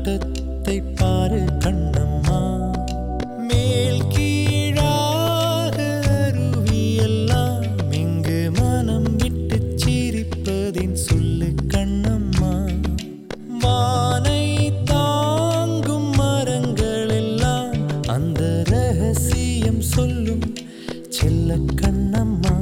ஆட்டத்தை பாரு கண்ணம்மா மேல் கீழாக அருவியெல்லாம் இங்கு மனம் விட்டு சிரிப்பதின் சொல்லு கண்ணம்மா வானை தாங்கும் மரங்கள் எல்லாம் அந்த ரகசியம் சொல்லும் செல்ல கண்ணம்மா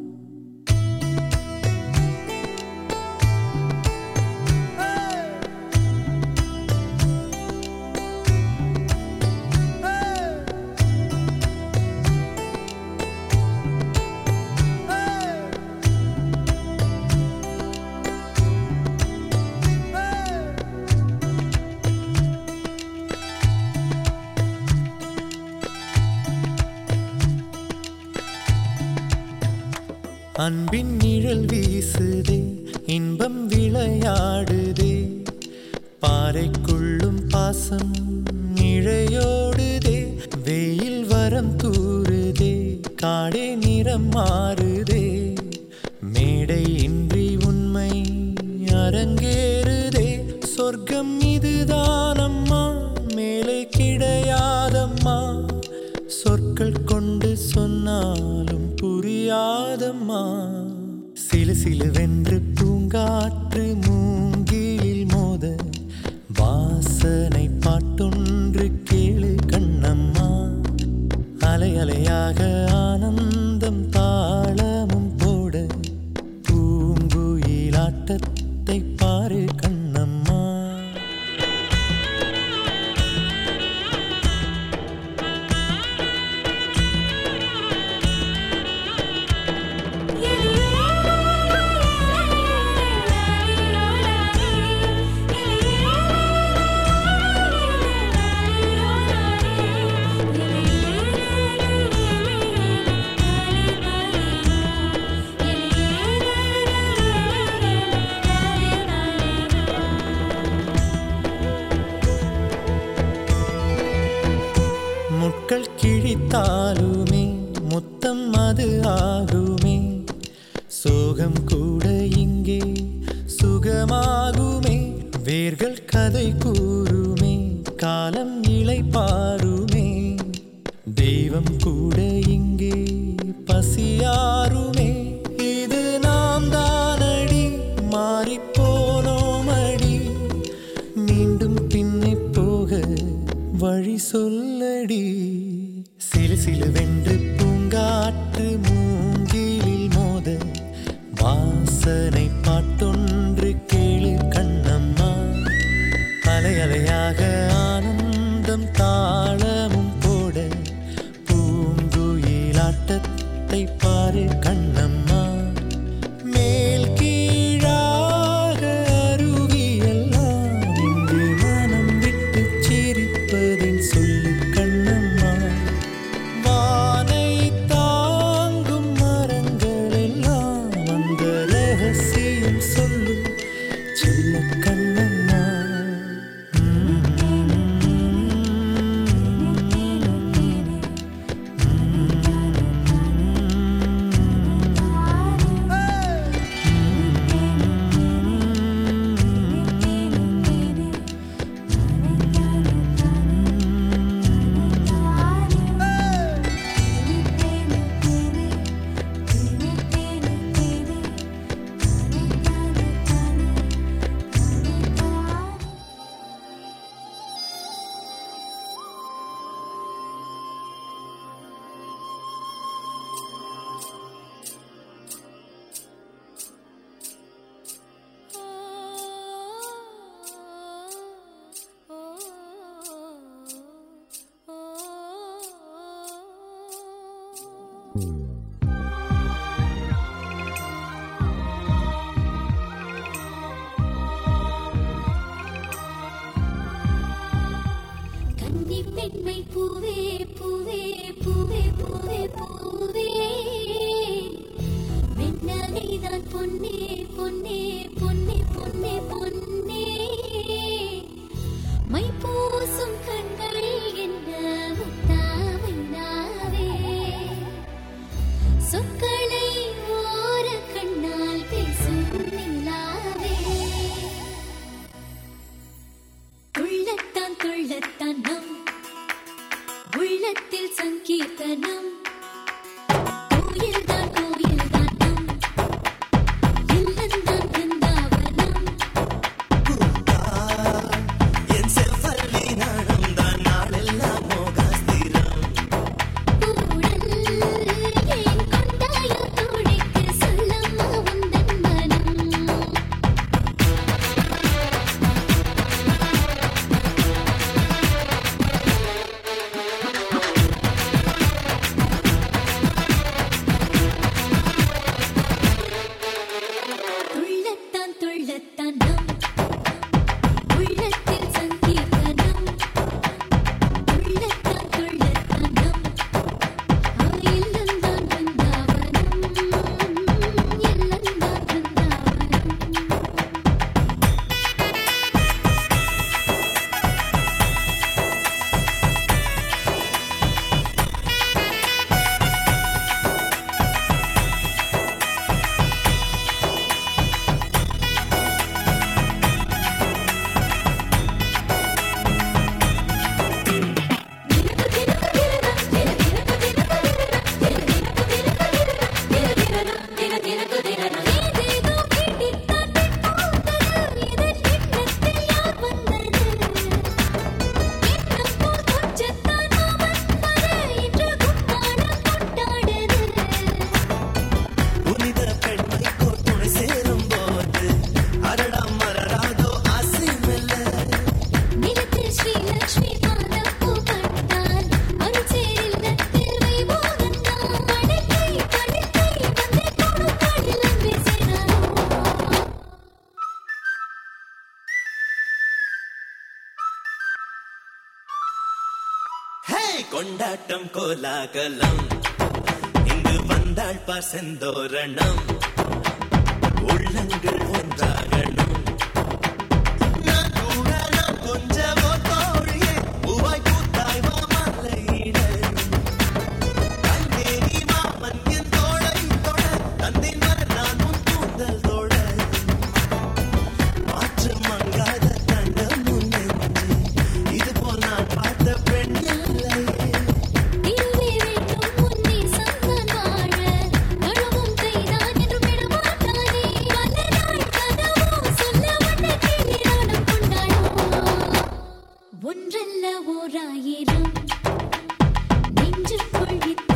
அன்பின் நிழல் வீசுதே இன்பம் விளையாடுதே பாறைக்குள்ளும் பாசம் இழையோடுதே வெயில் வரம் தூறுதே காடே நிறம் மாறுதே மேடை இன்றி உண்மை அரங்கேறுதே சொர்க்கம் இதுதானம்மா மேலே கிடையாதம்மா சொற்கள் கொண்டு சொன்னாலும் புரியாதம்மா சிலு சிலுவென்று பூங்காற்று மூங்கிலில் மோத வாசனை பாட்டொன்று கேளு கண்ணம்மா அலை அலையாக ஆனந்தம் தாளமும் போட பூங்குயிலாட்டத்தை பாரு கண்ணம்மா முட்கள் கிழித்தாலுமே முத்தம் அது ஆகுமே சோகம் கூட இங்கே சுகமாகுமே வேர்கள் கதை கூறுமே காலம் இலை பாருமே தெய்வம் கூட இங்கே பசியாருமே இது நாம் தானடி மாறிப்போனோமடி மீண்டும் பின்னே போக வழி சொல்லடி சிலு சிலுவென்று பூங்காற்று மூங்கிலில் மோத வாசனை பாட்டொன்று கேளு கண்ணம்மா அலை அலையாக ஆனந்தம் தாளமும் போட பூங்குயிலாட்டத்தை பாரு கண்ணம்மா மேல் கீழாக அருவியெல்லாம் இங்கு மனம் விட்டு சிரிப்பதின் சொல்லு கண்ணம்மா வானை தாங்கும் மரங்கள் எல்லாம் அந்த ரகசியம் சொல்லும் செல்ல கண்ணம்மா கன்னி பெண்மை பூவே பூவே பூவே பூவே பூவே வெண்ணகைதான் பொன்னே பொன்னே பொன்னே பொன்னே பொன்னே மை பூசும் கண்கள் என்ன முத்தாமை நாவே சொற்களை ஓர கண்ணால் பேசும் நிலாவே உள்ள துள்ளத்தனம் உள்ளத்தில் சங்கீர்த்தனம் கோயில்தான் கோயில்தான் நம் இல்லந்தான் பிருந்தாவனம் என் செவ்வல்லி நாணம்தான் நாளெல்லாம் மோகாஸ்திரம் கூடல் ஏன் கொண்டாயோ தோழிக்கு சொல்லம்மா உந்தன் மனம் துள்ளத்தான் துள்ளத்தான் நம் உள்ளத்தில் சங்கீர்த்தனம் துள்ளத்தான் துள்ளத்தான் நம் இல்லந்தான் பிருந்தாவனம் இல்லந்தான் பிருந்தாவனம் ஏதேதோ கேட்டித்தான் போகிறது இதன் எண்ணத்தில் யார் வந்தது எண்ணம் போல் கொஞ்சத்தான் அவன் வர இன்று கும்மாளம் கொண்டாடுது புனித பெண்மைக்கோ துணை சேரும் போது அரடம் மலராதோ ஆசை மெல்ல நிலத்தில் ஸ்ரீலக்ஷ்மி பாதம் பூப்பட்டால் அருச்சேரில் நத்தில் வைபோகந்தான் படுக்கை படுக்கை வந்து கொடுக்காடில் அன்பே சேராரோ ஹே கொண்டாட்டம் கோலாகலம் இங்கு வந்தாள் பார் செந்தோரணம் உள்ளங்கள் ஒன்றாகணும் நான் கூட நான் கொஞ்சமோ தோழியே பூவாய் பூத்தாய் மாமலையிட கண்ணேரி மாமன் என் தோளை தொட தந்தை மர நான் உன் கூந்தல் தொட மாற்று மங்காத தண்டம் முன்னெஞ்சு இது போல் நான் பார்த்த பெண் இல்லையே திருவே வேண்டும் முன்னே சந்தான் வாழ நழுவும் கைதான் என்று விடமாட்டானே பல நாள் கனவும் சொல்ல வந்த கிளிராடம் கொண்டாடும் ஒன்றல்ல ஓராயிரம் நெஞ்சுக்குள் இத்தனை